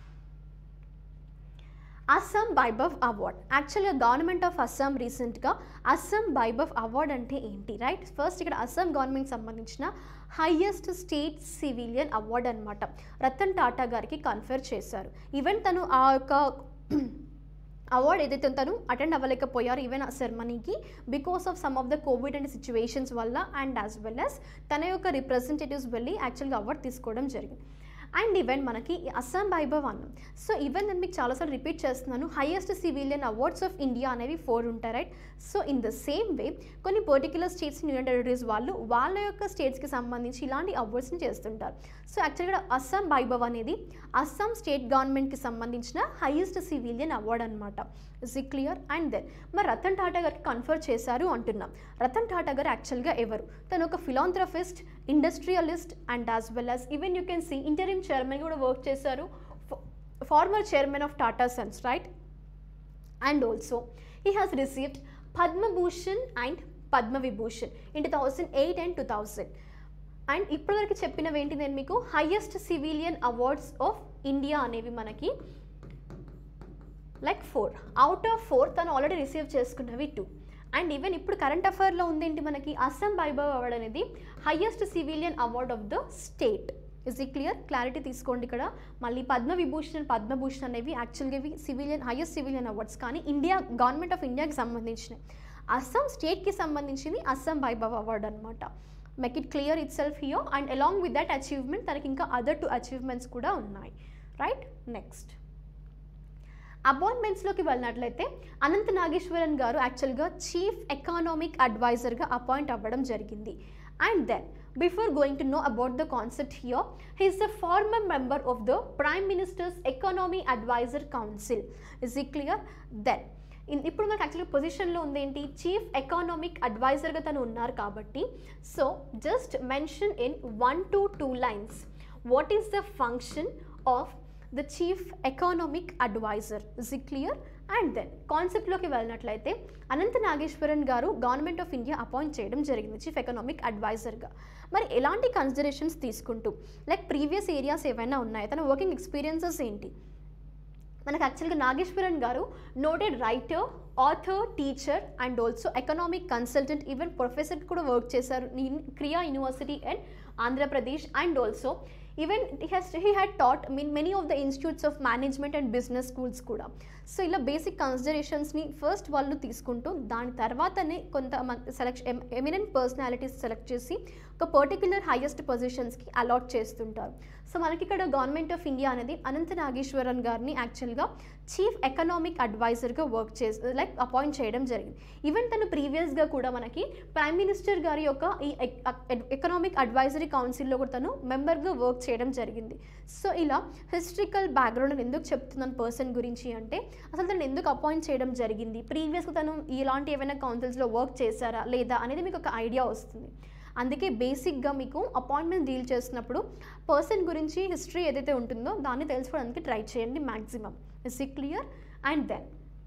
Assam Baibhav award యాక్చువల్గా గవర్నమెంట్ ఆఫ్ అస్సాం రీసెంట్గా అస్సాం బైబవ్ అవార్డ్ అంటే ఏంటి రైట్ ఫస్ట్ ఇక్కడ అస్సాం గవర్నమెంట్ సంబంధించిన హైయెస్ట్ స్టేట్ సివిలియన్ అవార్డ్ అనమాట రతన్ టాటా గారికి కన్ఫర్ చేశారు ఈవెన్ తను ఆ యొక్క అవార్డ్ ఏదైతే తను అటెండ్ అవ్వలేకపోయారు ఈవెన్ ఆ సెరమనీకి because of some of the Covid and situations వల్ల అండ్ యాజ్ వెల్ యాజ్ తన యొక్క రిప్రజెంటేటివ్స్ వెళ్ళి యాక్చువల్గా అవార్డ్ తీసుకోవడం జరిగింది అండ్ ఈవెన్ మనకి ఈ అస్సాం వైభవ్ అన్నాం సో ఈవెన్ నేను మీకు చాలాసార్లు రిపీట్ చేస్తున్నాను highest civilian awards of India అనేవి ఫోర్ ఉంటాయి right so in the same way కొన్ని పర్టికులర్ స్టేట్స్ యూనియన్ టెరిటరీస్ వాళ్ళు వాళ్ళ యొక్క స్టేట్స్కి సంబంధించి ఇలాంటి అవార్డ్స్ని చేస్తుంటారు సో యాక్చువల్గా అస్సాం వైభవ్ అనేది అస్సాం స్టేట్ గవర్నమెంట్కి సంబంధించిన హైయెస్ట్ సివిలియన్ అవార్డ్ అనమాట is it clear and then మరి రతన్ టాటా గారికి కన్ఫర్ చేశారు అంటున్నాం రతన్ టాటా గారు యాక్చువల్గా ఎవరు తను ఒక philanthropist industrialist and as well as even you can see interim chairman కూడా వర్క్ చేశారు former chairman of Tata Sons right and also he has received Padma Bhushan and Padma Vibhushan in two thousand eight and two thousand and ఇప్పటివరకు చెప్పినవి ఏంటి నేను మీకు highest civilian awards of India అనేవి మనకి like four out of four తను already receive చేసుకున్నవి two and even ఇప్పుడు current అఫైర్లో ఉందేంటి మనకి అస్సాం వైభవ్ అవార్డ్ అనేది highest civilian award of the state is ఈ క్లియర్ క్లారిటీ తీసుకోండి ఇక్కడ మళ్ళీ పద్మవిభూషణ్ పద్మభూషణ్ అనేవి యాక్చువల్గా ఇవి సివిలియన్ హైయెస్ట్ సివిలియన్ అవార్డ్స్ కానీ ఇండియా గవర్నమెంట్ ఆఫ్ ఇండియాకి సంబంధించినవి అస్సాం స్టేట్కి సంబంధించింది అస్సాం వైభవ్ అవార్డ్ అనమాట మెక్ it clear it self హియో and along with that achievement తనకి ఇంకా అదర్ టూ అచీవ్మెంట్స్ కూడా ఉన్నాయి రైట్ నెక్స్ట్ అపాయింట్మెంట్స్లోకి వెళ్ళినట్లయితే అనంత నాగేశ్వరన్ గారు యాక్చువల్గా చీఫ్ ఎకానామిక్ అడ్వైజర్గా అపాయింట్ అవ్వడం జరిగింది and then before going to know about the concept here he's the former member of the prime minister's economy adviser council is ఈ క్లియర్ దెన్ ఇప్పుడు మనకు యాక్చువల్గా పొజిషన్లో ఉందేంటి చీఫ్ ఎకానామిక్ అడ్వైజర్గా తను ఉన్నారు కాబట్టి so just mention in one to two lines what is the function of the chief economic adviser is it clear and then కాన్సెప్ట్లోకి వెళ్ళినట్లయితే అనంత నాగేశ్వరన్ గారు గవర్నమెంట్ ఆఫ్ ఇండియా అపాయింట్ చేయడం జరిగింది చీఫ్ ఎకనామిక్ అడ్వైజర్గా మరి ఎలాంటి కన్సిడరేషన్స్ తీసుకుంటూ లైక్ ప్రీవియస్ ఏరియాస్ ఏవైనా ఉన్నాయా తన వర్కింగ్ ఎక్స్పీరియన్సెస్ ఏంటి మనకు యాక్చువల్గా నాగేశ్వరన్ గారు noted writer author teacher and also economic consultant even professor కూడా వర్క్ చేశారు క్రియా university and Andhra Pradesh and also even Hess he had taught mean many of the institutes of management and business schools కూడా so ఇలా basic కన్సిడరేషన్స్ని first వాళ్ళు తీసుకుంటూ దాని తర్వాతనే కొంత సెలెక్ట్ ఎమినెంట్ పర్సనాలిటీస్ సెలెక్ట్ చేసి ఒక పర్టిక్యులర్ హైయెస్ట్ పొజిషన్స్కి అలాట్ చేస్తుంటారు సో మనకి ఇక్కడ గవర్నమెంట్ ఆఫ్ ఇండియా అనేది అనంత నాగేశ్వరన్ గారిని యాక్చువల్గా చీఫ్ ఎకనామిక్ అడ్వైజర్గా వర్క్ చేసి లైక్ అపాయింట్ చేయడం జరిగింది ఈవెన్ తను ప్రీవియస్గా కూడా మనకి ప్రైమ్ మినిస్టర్ గారి యొక్క ఈ ఎకనామిక్ అడ్వైజరీ కౌన్సిల్లో కూడా తను మెంబర్గా వర్క్ చేయడం జరిగింది సో ఇలా హిస్టరికల్ బ్యాక్గ్రౌండ్ నేను ఎందుకు చెప్తున్నాను పర్సన్ గురించి అంటే అసలు తను ఎందుకు అపాయింట్ చేయడం జరిగింది ప్రీవియస్గా తను ఇలాంటి ఏమైనా కౌన్సిల్స్లో వర్క్ చేశారా లేదా అనేది మీకు ఒక ఐడియా వస్తుంది అందుకే బేసిక్గా మీకు అపాయింట్మెంట్ డీల్ చేసినప్పుడు పర్సన్ గురించి హిస్టరీ ఏదైతే ఉంటుందో దాన్ని తెలుసుకోవడానికి ట్రై చేయండి maximum is it clear and then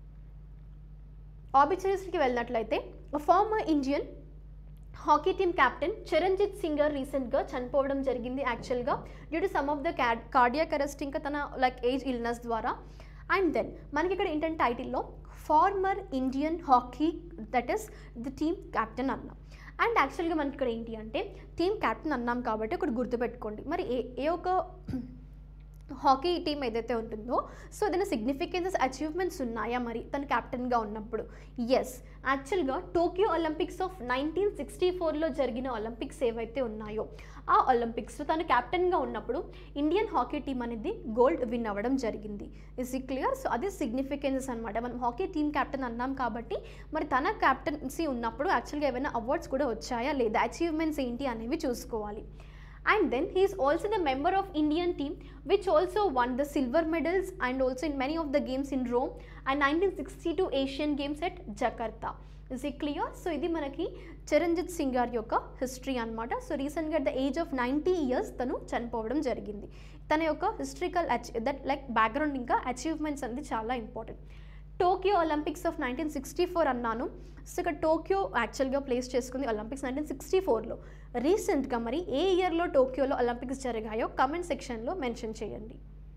ఆబిచరీస్కి వెళ్ళినట్లయితే former Indian hockey team captain Chiranjit Singh garu రీసెంట్గా చనిపోవడం జరిగింది యాక్చువల్గా due to some of the cad cardiac arrest ఇంకా తన లైక్ ఏజ్ ఇల్నెస్ ద్వారా అండ్ దెన్ మనకి ఇక్కడ ఏంటంటే టైటిల్లో former Indian hockey that is the team captain అన్నాం అండ్ యాక్చువల్గా మనకి ఇక్కడ ఏంటి అంటే టీమ్ కెప్టెన్ అన్నాం కాబట్టి ఇక్కడ గుర్తుపెట్టుకోండి మరి ఏ ఏ ఒక హాకీ టీం ఏదైతే ఉంటుందో సో ఏదైనా సిగ్నిఫికెన్సెస్ అచీవ్మెంట్స్ ఉన్నాయా మరి తను కెప్టెన్గా ఉన్నప్పుడు ఎస్ యాక్చువల్గా Tokyo Olympics of nineteen sixty ఫోర్లో జరిగిన ఒలింపిక్స్ ఏవైతే ఉన్నాయో ఆ ఒలింపిక్స్లో తను కెప్టెన్గా ఉన్నప్పుడు ఇండియన్ హాకీ టీం అనేది గోల్డ్ విన్ అవ్వడం జరిగింది ఇస్ ఈ క్లియర్ సో అది సిగ్నిఫికెన్సెస్ అనమాట మనం హాకీ టీం కెప్టెన్ అన్నాం కాబట్టి మరి తన కెప్టెన్సీ ఉన్నప్పుడు యాక్చువల్గా ఏమైనా అవార్డ్స్ కూడా వచ్చాయా లేదా అచీవ్మెంట్స్ ఏంటి అనేవి చూసుకోవాలి and then he is also the member of indian team which also won the silver medals and also in many of the games in rome and 1962 asian games at jakarta is it clear so ఇది మనకి చిరంజిత్ సింగ్ గారి యొక్క history అనమాట so రీసెంట్గా at the age of ninety years తను చనిపోవడం జరిగింది తన యొక్క హిస్టరికల్ దట్ లైక్ బ్యాక్గ్రౌండ్ ఇంకా అచీవ్మెంట్స్ అనేది చాలా important Tokyo Olympics of nineteen sixty four అన్నాను సో ఇక్కడ టోక్యో యాక్చువల్గా ప్లేస్ చేసుకుంది ఒలింపిక్స్ నైన్టీన్ సిక్స్టీ ఫోర్లో రీసెంట్గా మరి ఏ ఇయర్లో టోక్యోలో ఒలింపిక్స్ జరిగాయో కమెంట్ సెక్షన్లో మెన్షన్ చేయండి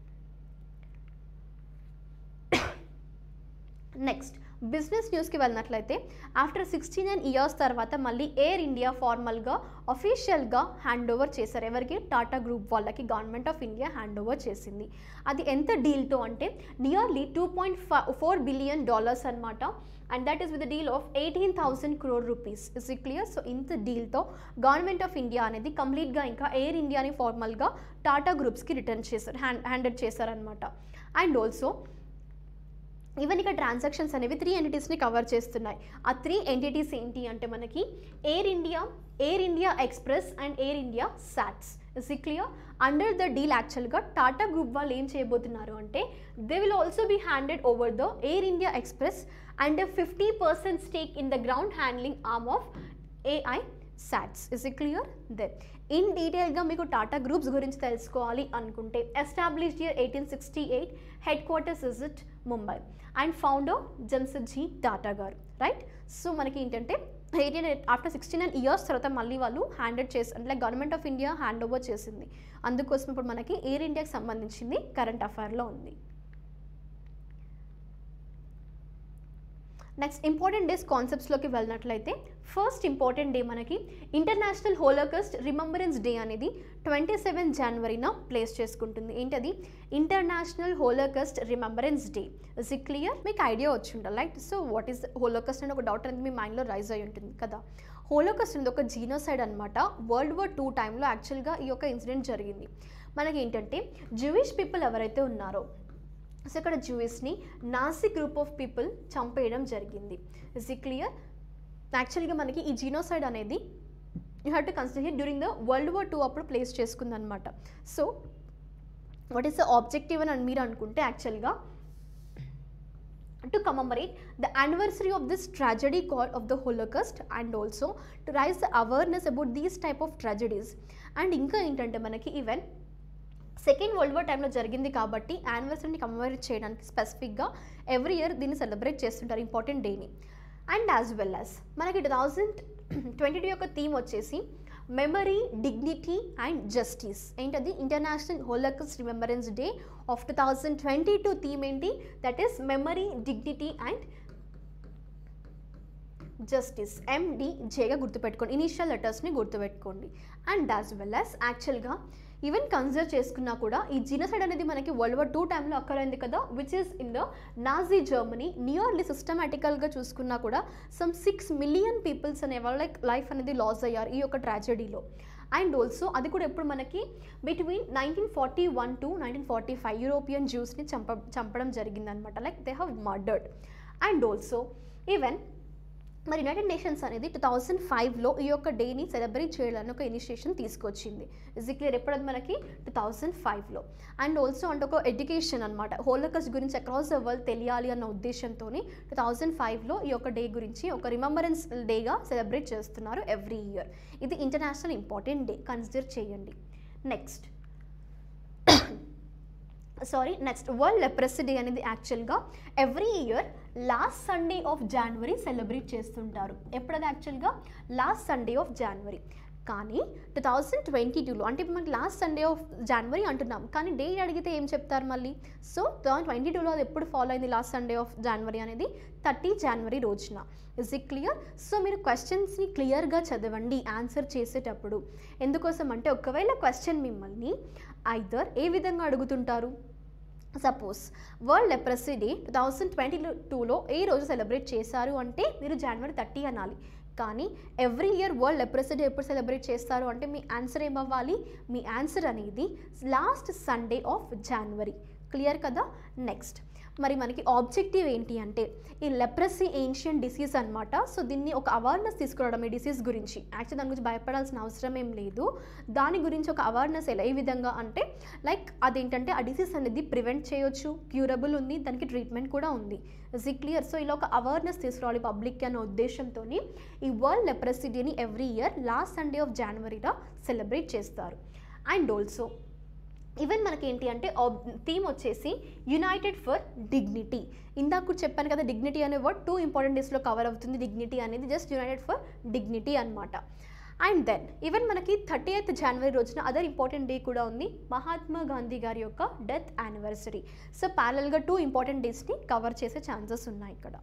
నెక్స్ట్ బిజినెస్ న్యూస్కి వెళ్ళినట్లయితే ఆఫ్టర్ సిక్స్టీ నైన్ ఇయర్స్ తర్వాత మళ్ళీ ఎయిర్ ఇండియా ఫార్మల్గా అఫీషియల్గా హ్యాండ్ ఓవర్ చేశారు ఎవరికి టాటా గ్రూప్ వాళ్ళకి government of India hand over చేసింది అది ఎంత డీల్తో అంటే nearly two point four billion dollars అనమాట and that is with deal of eighteen thousand crore rupees is it clear so ఇంత డీల్తో గవర్నమెంట్ ఆఫ్ ఇండియా అనేది కంప్లీట్గా ఇంకా ఎయిర్ ఇండియాని ఫార్మల్గా టాటా గ్రూప్స్కి రిటర్న్ చేశారు హ్యాండ్ హ్యాండెడ్ చేశారనమాట అండ్ ఆల్సో ఈవెన్ ఇక్కడ ట్రాన్సాక్షన్స్ అనేవి త్రీ ఎంటిటీస్ని కవర్ చేస్తున్నాయి ఆ త్రీ ఎంటిటీస్ ఏంటి అంటే మనకి Air India Air India Express and Air India SATS is ఈ క్లియర్ అండర్ ద డీల్ యాక్చువల్గా టాటా గ్రూప్ వాళ్ళు ఏం చేయబోతున్నారు అంటే they will also be handed over the Air India Express and fifty percent stake in the ground handling arm of AI సాట్స్ is it clear then in డీటెయిల్గా మీకు Tata groups గురించి తెలుసుకోవాలి అనుకుంటే established year eighteen sixty eight headquarters is it Mumbai and founder Jamsetji Tata గారు right so మనకి ఏంటంటే eighteen after sixty nine years తర్వాత మళ్ళీ వాళ్ళు హ్యాండెడ్ చేసి అంటే like government of India hand over చేసింది అందుకోసం ఇప్పుడు మనకి ఎయిర్ ఇండియాకి సంబంధించింది కరెంట్ అఫైర్లో ఉంది నెక్స్ట్ ఇంపార్టెంట్ డేస్ కాన్సెప్ట్స్లోకి వెళ్ళినట్లయితే ఫస్ట్ ఇంపార్టెంట్ డే మనకి ఇంటర్నేషనల్ హోలోకస్ట్ రిమెంబరెన్స్ డే అనేది ట్వంటీ సెవెన్ జనవరిన ప్లేస్ చేసుకుంటుంది ఏంటది international holocaust remembrance day is it clear మీకు ఐడియా వచ్చి ఉండాలి right so what is holocaust అని ఒక డౌట్ అనేది మీ మైండ్లో రైజ్ అయి ఉంటుంది కదా హోలోకస్ట్ అనేది ఒక జీనోసైడ్ అనమాట వరల్డ్ వార్ టూ టైంలో యాక్చువల్గా ఈ యొక్క ఇన్సిడెంట్ జరిగింది మనకి ఏంటంటే జూయిష్ పీపుల్ ఎవరైతే ఉన్నారో సో ఇక్కడ జూయిస్ని నాసి గ్రూప్ ఆఫ్ పీపుల్ చంపేయడం జరిగింది ఇస్ ఈ క్లియర్ యాక్చువల్గా మనకి ఈ జీనోసైడ్ అనేది you have to consider during the world war two అప్పుడు ప్లేస్ చేసుకుందనమాట so what is the objective అని మీరు అనుకుంటే యాక్చువల్గా to commemorate the anniversary of this tragedy called of the Holocaust and also to raise the awareness about these type of tragedies and ఇంకా ఏంటంటే మనకి even second world war టైంలో జరిగింది కాబట్టి యానివర్సరీని కమెమరేట్ చేయడానికి స్పెసిఫిక్గా ఎవ్రీ ఇయర్ దీన్ని సెలబ్రేట్ చేస్తుంటారు ఇంపార్టెంట్ డేని అండ్ యాజ్ వెల్ యాజ్ మనకి టూ థౌజండ్ ట్వంటీ టూ యొక్క థీమ్ వచ్చేసి మెమరీ డిగ్నిటీ అండ్ జస్టిస్ ఏంటది international holocaust remembrance day of two thousand twenty two theme ఏంటి that is memory dignity and justice ఎండిజేగా గుర్తుపెట్టుకోండి initial లెటర్స్ని గుర్తుపెట్టుకోండి అండ్ యాజ్ వెల్ యాజ్ యాక్చువల్గా ఈవెన్ కన్సిడర్ చేసుకున్నా కూడా ఈ జీనసైడ్ అనేది మనకి వరల్డ్ వార్ టూ టైంలో అక్కరైంది కదా which is in the Nazi Germany nearly సిస్టమేటికల్గా చూసుకున్నా కూడా సమ్ సిక్స్ మిలియన్ పీపుల్స్ అనే వాళ్ళ లైక్ లైఫ్ అనేది లాస్ అయ్యారు ఈ యొక్క ట్రాజడీలో అండ్ ఆల్సో అది కూడా ఎప్పుడు మనకి between nineteen forty one to nineteen forty five European జ్యూస్ని చంప చంపడం జరిగిందనమాట like they have murdered and also even మరి యునైటెడ్ నేషన్స్ అనేది టూ థౌజండ్ ఫైవ్లో ఈ యొక్క డేని సెలబ్రేట్ చేయాలని ఒక ఇనిషియేషన్ తీసుకొచ్చింది ఇస్ క్లియర్ ఎప్పుడు అది మనకి టూ థౌజండ్ ఫైవ్లో అండ్ ఆల్సో అంటే ఒక ఎడ్యుకేషన్ అనమాట హోలకస్ గురించి అక్రాస్ ద వరల్డ్ తెలియాలి అన్న ఉద్దేశంతో టూ థౌజండ్ ఫైవ్లో ఈ యొక్క డే గురించి ఒక రిమెంబరెన్స్ డేగా సెలబ్రేట్ చేస్తున్నారు ఎవ్రీ ఇయర్ ఇది ఇంటర్నేషనల్ ఇంపార్టెంట్ డే కన్సిడర్ చేయండి next sorry next world leprosy day అనేది యాక్చువల్గా every year last Sunday of January celebrate చేస్తుంటారు ఎప్పుడది యాక్చువల్గా లాస్ట్ సండే ఆఫ్ జనవరి కానీ టూ థౌజండ్ ట్వంటీ టూలో అంటే ఇప్పుడు మనకి లాస్ట్ సండే ఆఫ్ జనవరి అంటున్నాం కానీ డే అడిగితే ఏం చెప్తారు మళ్ళీ సో టూ థౌసండ్ ట్వంటీ టూలో అది ఎప్పుడు ఫాలో అయింది లాస్ట్ సండే ఆఫ్ జనవరి అనేది థర్టీ జనవరి రోజున ఇస్ ఇట్ క్లియర్ సో మీరు క్వశ్చన్స్ని క్లియర్గా చదవండి ఆన్సర్ చేసేటప్పుడు ఎందుకోసం అంటే ఒకవేళ క్వశ్చన్ మిమ్మల్ని ఐదర్ ఏ విధంగా అడుగుతుంటారు suppose world leprosy day two thousand twenty టూలో ఏ రోజు సెలబ్రేట్ చేశారు అంటే మీరు జనవరి థర్టీ అనాలి కానీ every year world leprosy day ఎప్పుడు సెలబ్రేట్ చేస్తారు అంటే మీ ఆన్సర్ ఏమవ్వాలి మీ ఆన్సర్ అనేది last Sunday of January clear కదా నెక్స్ట్ మరి మనకి ఆబ్జెక్టివ్ ఏంటి అంటే ఈ లెప్రసీ ఏన్షియన్ డిసీజ్ అనమాట సో దీన్ని ఒక అవేర్నెస్ తీసుకురావడం ఈ డిసీజ్ గురించి యాక్చువల్ దాని గురించి భయపడాల్సిన అవసరం ఏం లేదు దాని గురించి ఒక అవేర్నెస్ ఎలా ఏ విధంగా అంటే లైక్ అదేంటంటే ఆ డిసీజ్ అనేది ప్రివెంట్ చేయొచ్చు క్యూరబుల్ ఉంది దానికి ట్రీట్మెంట్ కూడా ఉంది ఇస్ ఈ క్లియర్ సో ఇలా ఒక అవేర్నెస్ తీసుకురావాలి పబ్లిక్ అనే ఉద్దేశంతో ఈ వరల్డ్ లెప్రసీ డేని every year last Sunday of జనవరిలో సెలబ్రేట్ చేస్తారు అండ్ ఆల్సో ఈవెన్ మనకి ఏంటి అంటే థీమ్ వచ్చేసి యునైటెడ్ ఫర్ డిగ్నిటీ ఇందాక కూడా చెప్పాను కదా డిగ్నిటీ అనే వర్డ్ టూ ఇంపార్టెంట్ డేస్లో కవర్ అవుతుంది డిగ్నిటీ అనేది జస్ట్ యునైటెడ్ ఫర్ డిగ్నిటీ అనమాట అండ్ దెన్ ఈవెన్ మనకి థర్టీ ఎయిత్ జనవరి రోజున అదర్ ఇంపార్టెంట్ డే కూడా ఉంది మహాత్మా గాంధీ గారి యొక్క డెత్ యానివర్సరీ సో ప్యారల్గా టూ ఇంపార్టెంట్ డేస్ని కవర్ చేసే ఛాన్సెస్ ఉన్నాయి ఇక్కడ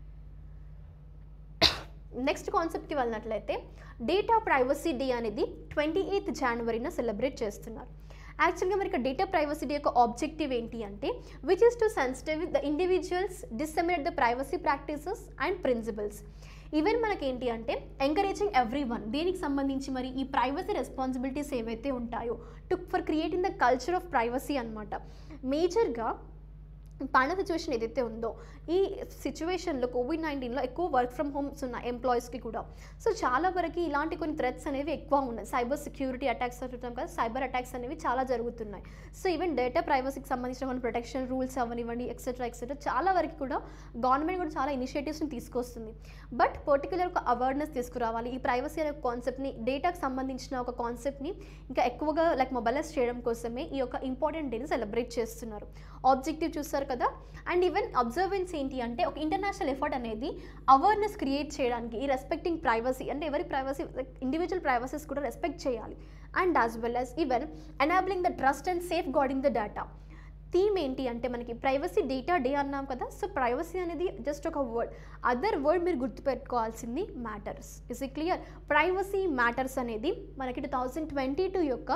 నెక్స్ట్ కాన్సెప్ట్కి వెళ్ళినట్లయితే డేటా ప్రైవసీ డే అనేది ట్వంటీ ఎయిత్ జనవరిన సెలబ్రేట్ చేస్తున్నారు యాక్చువల్గా మరి ఇక్కడ డేటా ప్రైవసీ డే యొక్క ఆబ్జెక్టివ్ ఏంటి అంటే which is to sensitive the individuals disseminate the privacy practices and principles even మనకి ఏంటి అంటే ఎంకరేజింగ్ ఎవ్రీ వన్ దీనికి సంబంధించి మరి ఈ ప్రైవసీ రెస్పాన్సిబిలిటీస్ ఏవైతే ఉంటాయో to for creating the culture of privacy అనమాట మేజర్గా పాండవ సిచ్యువేషన్ ఏదైతే ఉందో ఈ సిచ్యువేషన్లో కోవిడ్ నైన్టీన్లో ఎక్కువ వర్క్ ఫ్రమ్ హోమ్స్ ఉన్నాయి ఎంప్లాయీస్కి కూడా సో చాలా వరకు ఇలాంటి కొన్ని థ్రెట్స్ అనేవి ఎక్కువ ఉన్నాయి సైబర్ సెక్యూరిటీ అటాక్స్ అంటుంటాం కదా సైబర్ అటాక్స్ అనేవి చాలా జరుగుతున్నాయి సో ఈవెన్ డేటా ప్రైవసీకి సంబంధించిన కొన్ని ప్రొటెక్షన్ రూల్స్ అవనివ్వండి ఎక్సెట్రా ఎక్సెట్రా చాలా వరకు కూడా గవర్నమెంట్ కూడా చాలా ఇనిషియేటివ్స్ని తీసుకొస్తుంది బట్ పర్టికులర్ ఒక అవేర్నెస్ తీసుకురావాలి ఈ ప్రైవసీ అనే కాన్సెప్ట్ని డేటాకు సంబంధించిన ఒక కాన్సెప్ట్ని ఇంకా ఎక్కువగా లైక్ మొబైలైజ్ చేయడం కోసమే ఈ యొక్క ఇంపార్టెంట్ డేని సెలబ్రేట్ చేస్తున్నారు ఆబ్జెక్టివ్ చూస్తారు కదా అండ్ ఈవెన్ అబ్జర్వెన్స్ ఏంటి అంటే ఒక ఇంటర్నేషనల్ ఎఫర్ట్ అనేది అవేర్నెస్ క్రియేట్ చేయడానికి ఈ రెస్పెక్టింగ్ ప్రైవసీ అంటే ఎవరి ప్రైవసీ ఇండివిజువల్ ప్రైవసీస్ కూడా రెస్పెక్ట్ చేయాలి and as well as even enabling the trust and safeguarding the data theme ఏంటి అంటే మనకి ప్రైవసీ డేటా డే అన్నాం కదా సో ప్రైవసీ అనేది జస్ట్ ఒక వర్డ్ అదర్ వర్డ్ మీరు గుర్తుపెట్టుకోవాల్సింది matters is it clear privacy matters అనేది మనకి టూ థౌజండ్ ట్వంటీ టూ యొక్క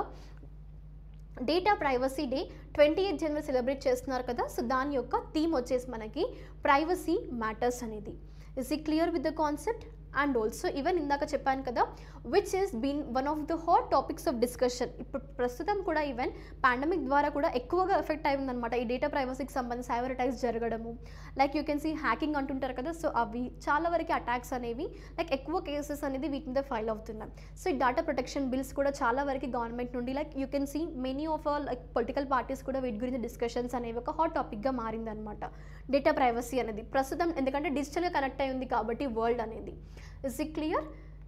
data privacy day twenty eighth January celebrate చేస్తున్నారు కదా సో దాని యొక్క థీమ్ వచ్చేసి మనకి ప్రైవసీ మ్యాటర్స్ అనేది ఇస్ ఈ clear with the concept and also even ఇందాక చెప్పాను కదా which is been one of the hot topics of discussion ఇప్పుడు ప్రస్తుతం కూడా ఈవెన్ పాండమిక్ ద్వారా కూడా ఎక్కువగా ఎఫెక్ట్ అయిందనమాట ఈ డేటా ప్రైవసీకి సంబంధించి సైబర్ అటాక్స్ జరగడము like you can see hacking అంటుంటారు కదా సో అవి చాలా వరకు అటాక్స్ అనేవి లైక్ ఎక్కువ కేసెస్ అనేది వీటి మీద ఫైల్ అవుతున్నాయి సో ఈ డేటా ప్రొటెక్షన్ బిల్స్ కూడా చాలా వరకు గవర్నమెంట్ నుండి like you can see many of all like political parties కూడా వీటి గురించి డిస్కషన్స్ అనేవి ఒక హాట్ టాపిక్గా మారిందనమాట డేటా ప్రైవసీ అనేది ప్రస్తుతం ఎందుకంటే డిజిటల్గా కనెక్ట్ అయి ఉంది కాబట్టి వరల్డ్ అనేది is it clear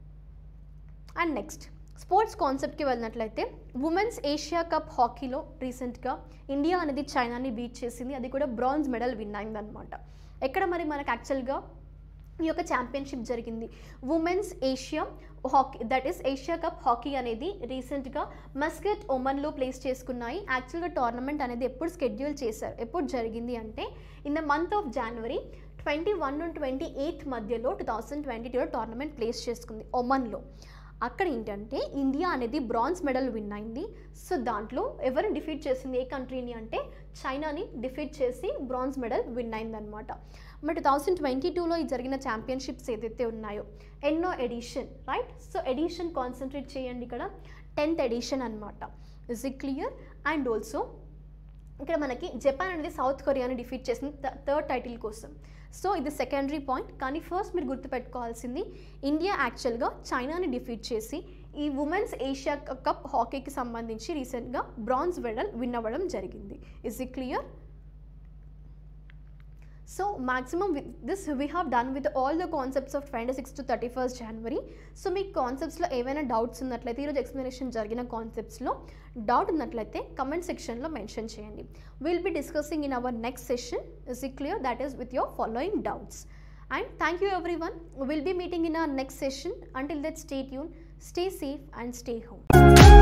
and next sports కాన్సెప్ట్కి వెళ్ళినట్లయితే ఉమెన్స్ ఏషియా కప్ హాకీలో రీసెంట్గా ఇండియా అనేది చైనాని బీట్ చేసింది అది కూడా బ్రాంజ్ మెడల్ విన్ అయిందనమాట ఎక్కడ మరి మనకు యాక్చువల్గా ఈ యొక్క ఛాంపియన్షిప్ జరిగింది women's Asia hockey that is Asia cup hockey అనేది రీసెంట్గా మస్కట్ ఒమన్లో ప్లేస్ చేసుకున్నాయి యాక్చువల్గా టోర్నమెంట్ అనేది ఎప్పుడు షెడ్యూల్ చేశారు ఎప్పుడు జరిగింది అంటే in the month of January twenty one నుండి ట్వంటీ ఎయిత్ మధ్యలో టూ థౌసండ్ ట్వంటీ టూలో టోర్నమెంట్ ప్లేస్ చేసుకుంది ఒమన్లో అక్కడ ఏంటంటే ఇండియా అనేది బ్రాంజ్ మెడల్ విన్ అయింది సో దాంట్లో ఎవరు డిఫీట్ చేసింది ఏ కంట్రీని అంటే చైనాని డిఫీట్ చేసి బ్రాంజ్ మెడల్ విన్ అయిందనమాట మరి టూ థౌసండ్ ట్వంటీ టూలో ఈ జరిగిన ఛాంపియన్షిప్స్ ఏదైతే ఉన్నాయో ఎన్నో edition right so edition concentrate చేయండి ఇక్కడ టెన్త్ ఎడిషన్ అనమాట is it clear and also ఇక్కడ మనకి జపాన్ అనేది సౌత్ కొరియాని డిఫీట్ చేసింది థర్డ్ టైటిల్ కోసం సో ఇది సెకండరీ పాయింట్ కానీ ఫస్ట్ మీరు గుర్తుపెట్టుకోవాల్సింది ఇండియా యాక్చువల్గా చైనాని డిఫీట్ చేసి ఈ ఉమెన్స్ ఏషియా కప్ హాకీకి సంబంధించి రీసెంట్గా బ్రాంజ్ మెడల్ విన్ అవ్వడం జరిగింది is it clear so maximum with this we have done with all the concepts of twenty six to thirty first January so మీకు కాన్సెప్ట్స్లో ఏవైనా డౌట్స్ ఉన్నట్లయితే ఈరోజు ఎక్స్ప్లెనేషన్ జరిగిన కాన్సెప్ట్స్లో డౌట్ ఉన్నట్లయితే కమెంట్ సెక్షన్లో మెన్షన్ చేయండి will be discussing in our next session is it clear that is with your following doubts and thank you everyone will be meeting in our next session until that stay tune stay safe and stay home